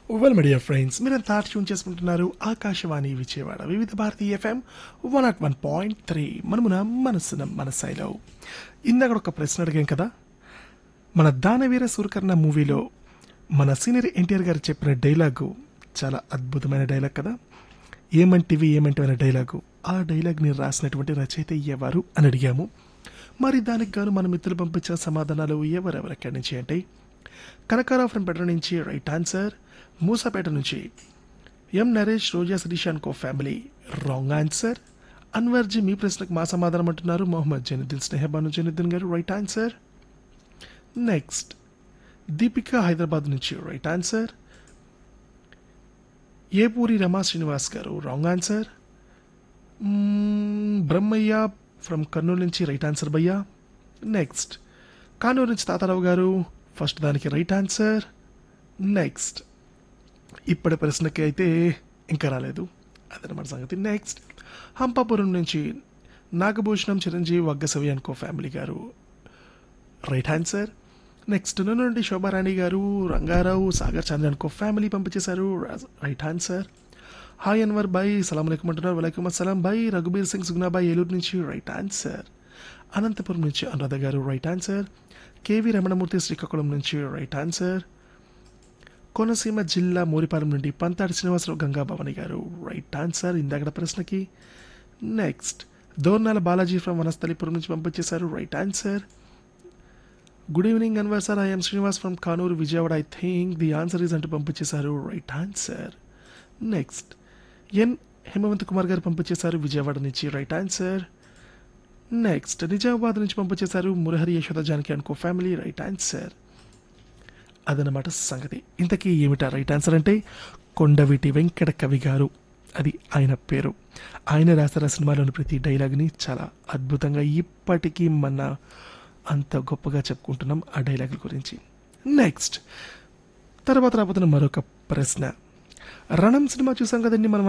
well media friends మీరంతా tune చేసుకుంటున్నారు Akashvani Vijayawada Vividh Bharati FM one naught one point three మనమున మనసున మనసైలో ఇందాక ఒక ప్రశ్న అడిగాం కదా మన దానవీర సూరకర్ణ మూవీలో మన సీనియర్ ఎన్టీఆర్ గారు చెప్పిన డైలాగు చాలా అద్భుతమైన డైలాగ్ కదా ఏమంటివి ఏమంటివి అనే డైలాగు ఆ డైలాగ్ని రాసినటువంటి రచయిత ఎవరు అని అడిగాము మరి దానికి గాను మన మిత్రులు పంపించిన సమాధానాలు ఎవరెవరు ఎక్కడి నుంచి అంటే కనకారావు ఫ్రం పెట్ర నుంచి రైట్ ఆన్సర్ మూసాపేట నుంచి M Naresh Roja Sirish and co family wrong answer Anwarji మీ ప్రశ్నకు మా సమాధానం అంటున్నారు మొహమ్మద్ జైనుద్దీన్ స్నేహబాను జైనుద్దీన్ గారు right answer next Deepika Hyderabad నుంచి రైట్ ఆన్సర్ ఏపూరి రమా శ్రీనివాస్ గారు రాంగ్ ఆన్సర్ మ్మ్, బ్రహ్మయ్య ఫ్రమ్ కర్నూలు నుంచి రైట్ ఆన్సర్ భయ్యా నెక్స్ట్ కానూరు నుంచి తాతారావు గారు ఫస్ట్ దానికి రైట్ ఆన్సర్ నెక్స్ట్ ఇప్పటి ప్రశ్నకి అయితే ఇంకా రాలేదు అదనమాట సంగతి నెక్స్ట్ హంపాపురం నుంచి నాగభూషణం చిరంజీవి వగ్గసవి అనుకో ఫ్యామిలీ గారు రైట్ ఆన్సర్ నెక్స్ట్ నుండి శోభారాణి గారు రంగారావు సాగర్ చంద్ర అనుకో ఫ్యామిలీ పంపించేశారు రైట్ ఆన్సర్ హాయ్ అన్వర్ బాయ్ సలాం అలైకుం అంటున్నారు వలైకుం అస్సలాం బాయ్ రఘుబీర్ సింగ్ సుగ్నాబాయ్ ఏలూరు నుంచి రైట్ ఆన్సర్ అనంతపురం నుంచి అనురాధ గారు right answer K V Ramanamurthy Srikakulam నుంచి రైట్ ఆన్సర్ కోనసీమ జిల్లా మోరిపాలెం నుండి పంతాడి శ్రీనివాసరావు గంగా భవాని గారు రైట్ ఆన్సర్ ఇందాక ప్రశ్నకి నెక్స్ట్ దోర్నాల బాలాజీ ఫ్రమ్ వనస్థలిపురం నుంచి పంపించేశారు right answer good evening Anwar sir I'm Srinivas from Kanuru Vijayawada I think the answer is అంటూ పంపించేశారు right answer next N Hemavanth Kumar గారు పంపించేశారు విజయవాడ నుంచి రైట్ ఆన్సర్ నెక్స్ట్ నిజామాబాద్ నుంచి పంపించేశారు మురహరి యశోద జానకి అనుకో ఫ్యామిలీ రైట్ ఆన్సర్ అదనమాట సంగతి ఇంతకీ ఏమిటా రైట్ ఆన్సర్ అంటే కొండవీటి వెంకట కవి గారు అది ఆయన పేరు ఆయన రాసిన సినిమాలోని ప్రతి డైలాగ్ని చాలా అద్భుతంగా ఇప్పటికీ మన అంత గొప్పగా చెప్పుకుంటున్నాం ఆ డైలాగుల గురించి నెక్స్ట్ తర్వాత రాబోతున్న మరొక ప్రశ్న రణం సినిమా చూసాం కదండి మనం